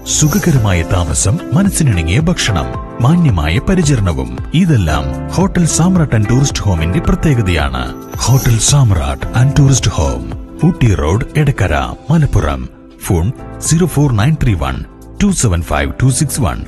സുഖകരമായ താമസം മനസ്സിനിണങ്ങിയ ഭക്ഷണം മാന്യമായ പരിചരണവും ഇതെല്ലാം ഹോട്ടൽ സാമ്രാട്ട് ആൻഡ് ടൂറിസ്റ്റ് ഹോമിന്റെ പ്രത്യേകതയാണ് hotel Samrat and tourist home Ooty road Edakkara Malappuram phone zero four nine three one two seven five two six one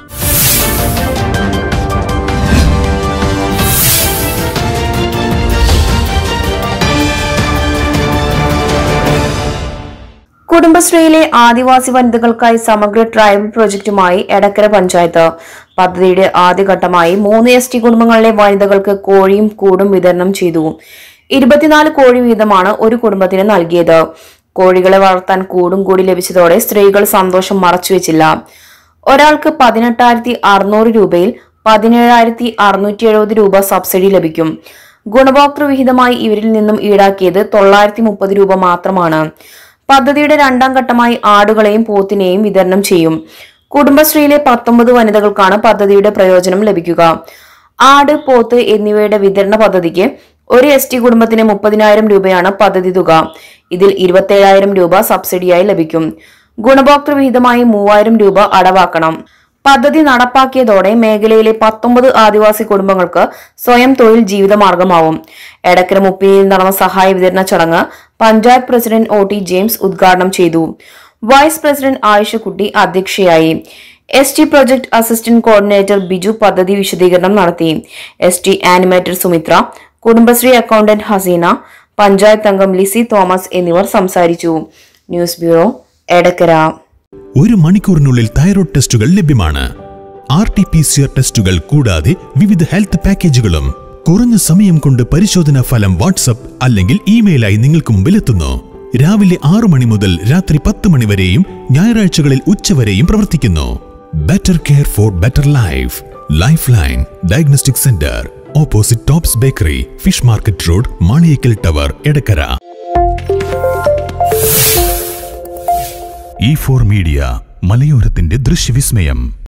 കുടുംബശ്രീയിലെ ആദിവാസി വനിതകൾക്കായി സമഗ്ര ട്രൈബൽ പ്രൊജക്ടുമായി എടക്കര പഞ്ചായത്ത് പദ്ധതിയുടെ ആദ്യഘട്ടമായി മൂന്ന് എസ് ടി കുടുംബങ്ങളിലെ വനിതകൾക്ക് കോഴിയും കൂടും വിതരണം ചെയ്തു ഇരുപത്തിനാല് കോഴി വീതമാണ് ഒരു കുടുംബത്തിന് നൽകിയത് കോഴികളെ വളർത്താൻ കൂടും കൂടി ലഭിച്ചതോടെ സ്ത്രീകൾ സന്തോഷം മറച്ചുവെച്ചില്ല ഒരാൾക്ക് പതിനെട്ടായിരത്തി അറുന്നൂറ് രൂപയിൽ പതിനേഴായിരത്തി അറുന്നൂറ്റി എഴുപത് രൂപ സബ്സിഡി ലഭിക്കും ഗുണഭോക്തൃ വിഹിതമായി ഇവരിൽ നിന്നും ഈടാക്കിയത് തൊള്ളായിരത്തി മുപ്പത് രൂപ മാത്രമാണ് പദ്ധതിയുടെ രണ്ടാം ഘട്ടമായി ആടുകളെയും പോത്തിനെയും വിതരണം ചെയ്യും കുടുംബശ്രീയിലെ പത്തൊമ്പത് വനിതകൾക്കാണ് പദ്ധതിയുടെ പ്രയോജനം ലഭിക്കുക ആട് പോത്ത് എന്നിവയുടെ വിതരണ പദ്ധതിക്ക് ഒരു എസ് ടി കുടുംബത്തിന് മുപ്പതിനായിരം രൂപയാണ് പദ്ധതി തുക ഇതിൽ ഇരുപത്തേഴായിരം രൂപ സബ്സിഡിയായി ലഭിക്കും ഗുണഭോക്തൃ വിഹിതമായി മൂവായിരം രൂപ അടവാക്കണം പദ്ധതി നടപ്പാക്കിയതോടെ മേഖലയിലെ പത്തൊമ്പത് ആദിവാസി കുടുംബങ്ങൾക്ക് സ്വയം തൊഴിൽ ജീവിതമാർഗമാവും എടക്കര മുപ്പിനിയിൽ നടന്ന സഹായ വിതരണ ചടങ്ങ് panchayat president O T James ഉദ്ഘാടനം ചെയ്തു വൈസ് പ്രസിഡന്റ് ആയിഷക്കുട്ടി അധ്യക്ഷയായി S T project assistant coordinator Biju പദ്ധതി വിശദീകരണം നടത്തി S T animator Sumithra Kudumbashree accountant Haseena panchayat അംഗം ലിസി തോമസ് എന്നിവർ സംസാരിച്ചു ന്യൂസ് ബ്യൂറോ എടക്കര ഒരു മണിക്കൂറിനുള്ളിൽ തൈറോയ്ഡ് ടെസ്റ്റുകൾ ലഭ്യമാണ് R T P C R ടെസ്റ്റുകൾ കൂടാതെ വിവിധ ഹെൽത്ത് പാക്കേജുകളും കുറഞ്ഞ സമയം കൊണ്ട് പരിശോധനാ ഫലം വാട്സപ്പ് അല്ലെങ്കിൽ ഇമെയിലായി നിങ്ങൾക്ക് മുമ്പിലെത്തുന്നു രാവിലെ ആറു മണി മുതൽ രാത്രി പത്ത് മണി വരെയും ഞായറാഴ്ചകളിൽ ഉച്ചവരെയും പ്രവർത്തിക്കുന്നു better care for better life life line diagnostic centre opposite Tops bakery fish market road Maliyekkal tower Edakkara E four media മലയോരത്തിന്റെ ദൃശ്യവിസ്മയം